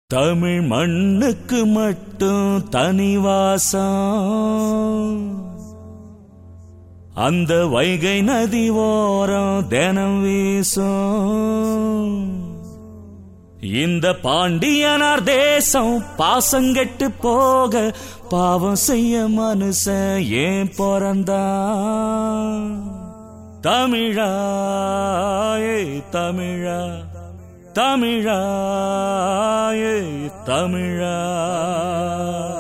தமிழ் மண்ணுக்கு மட்டும் தனிவாசம் அந்த வைகை நதி ஓரம் தினம் வீசும் இந்த பாண்டியனார் தேசம் பாசங்கெட்டு போக பாவம் செய்ய மனுஷன் ஏன் பிறந்தான் தமிழா ஏய் தமிழா தமிழா ஏய் தமிழா